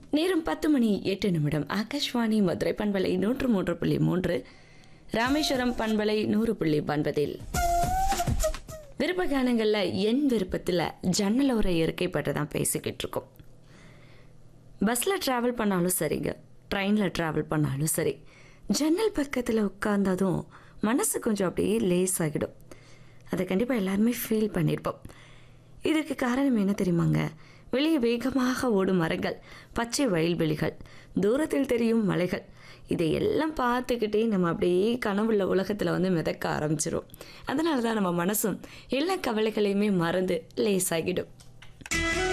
நேரம் பத்து மணி எட்டு நிமிடம் ஆகாஷ்வாணி மதுரை பண்பலை நூற்று மூன்று புள்ளி மூன்று ராமேஸ்வரம் பண்பலை நூறு புள்ளி ஒன்பதில் விருப்ப கானங்களில் என் விருப்பத்தில் ஜன்னலோர இருக்கை பற்றி தான் பேசிக்கிட்டு இருக்கோம் பஸ்ஸில் ட்ராவல் பண்ணாலும் சரிங்க ட்ரெயினில் ட்ராவல் பண்ணாலும் சரி ஜன்னல் பக்கத்தில் உட்கார்ந்ததும் மனசு கொஞ்சம் அப்படியே லேஸ் ஆகிடும் அதை கண்டிப்பாக எல்லாருமே ஃபீல் பண்ணியிருப்போம் இதுக்கு காரணம் என்ன தெரியுமாங்க வெளியே வேகமாக ஓடும் மரங்கள் பச்சை வயல்வெளிகள் தூரத்தில் தெரியும் மலைகள் இதையெல்லாம் பார்த்துக்கிட்டே நம்ம அப்படியே கனவுள்ள உலகத்தில் வந்து மிதக்க ஆரம்பிச்சிரும் அதனால தான் நம்ம மனசும் எல்லா கவலைகளையுமே மறந்து லேசாகிடும்